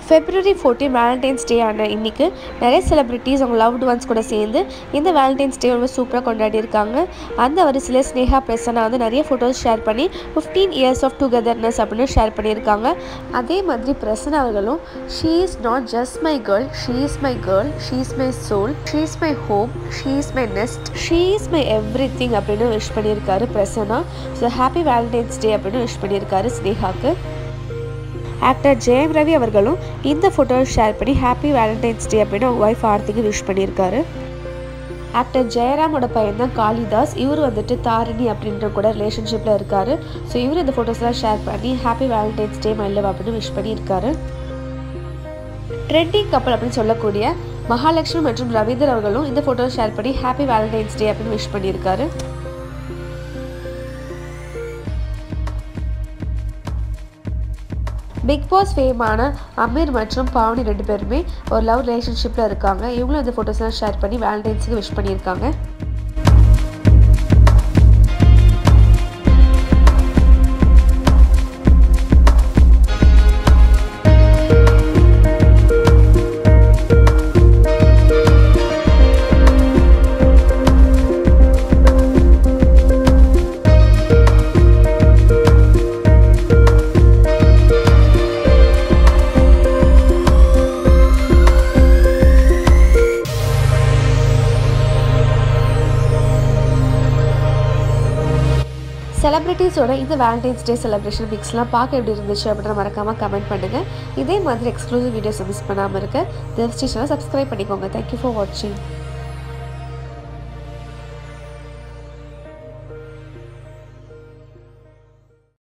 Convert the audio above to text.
February fourteen Valentine's டே ஆன இன்னைக்கு நிறைய செலிப்ரிட்டிஸ் அவங்க லவ்டு ஒன்ஸ் கூட சேர்ந்து இந்த வேலண்டைன்ஸ் டே ரொம்ப சூப்பராக கொண்டாடி இருக்காங்க அந்த வரிசையில் ஸ்னேகா பிரசன்னா வந்து நிறைய ஃபோட்டோஸ் ஷேர் பண்ணி ஃபிஃப்டீன் இயர்ஸ் ஆஃப் டுகெதர்னஸ் அப்படின்னு ஷேர் பண்ணியிருக்காங்க அதே மாதிரி பிரசன்னா அவர்களும் she is not just my girl she is my girl she is my soul she is my home she is my nest she is my everything அப்படின்னு wish பண்ணியிருக்காரு Prasanna so happy Valentine's டே அப்படின்னு wish பண்ணியிருக்காரு ஸ்னேகாக்கு actor ஜெயம் ரவி அவர்களும் இந்த ஃபோட்டோவை share பண்ணி happy Valentine's டே அப்படின்னு அவங்க ஒய்ஃப் ஆர்த்திக்கு விஷ் பண்ணியிருக்காரு ஆக்டர் ஜெயராமோட பையன் தான் காளிதாஸ் இவர் வந்துட்டு தாரிணி அப்படின்ற கூட ரிலேஷன்ஷிப்பில் இருக்கார் ஸோ இவர் இந்த ஃபோட்டோஸ்லாம் ஷேர் பண்ணி happy Valentine's Day my love அப்படின்னு விஷ் பண்ணியிருக்காரு ட்ரெண்டிங் கப்பல் அப்படின்னு சொல்லக்கூடிய மகாலட்சுமி மற்றும் ரவீந்தர் அவர்களும் இந்த ஃபோட்டோவை ஷேர் பண்ணி ஹாப்பி வேலண்டைன்ஸ் டே அப்படின்னு விஷ் பண்ணியிருக்காரு பிக் பாஸ் ஃபேமான அமீர் மற்றும் பாவனி ரெண்டு பேருமே ஒரு லவ் ரிலேஷன்ஷிப்பில் இருக்காங்க இவங்களும் இந்த ஃபோட்டோஸ்லாம் ஷேர் பண்ணி வேலண்டைன்ஸுக்கு விஷ் பண்ணியிருக்காங்க செலிப்ரிட்டிஸோட இந்த வேலண்டைன்ஸ் டே செலிப்ரேஷன் பிக்ஸ்லாம் பார்க்க எப்படி இருந்துச்சு அப்படின்னு மறக்காமல் கமெண்ட் பண்ணுங்கள் இதே மாதிரி எக்ஸ்க்ளூசிவ் வீடியோஸ் மிஸ் பண்ணாமல் இருக்க தேவ் ஸ்டேஷனை சப்ஸ்கிரைப் பண்ணிக்கோங்க தேங்க்யூ ஃபார் வாட்சிங்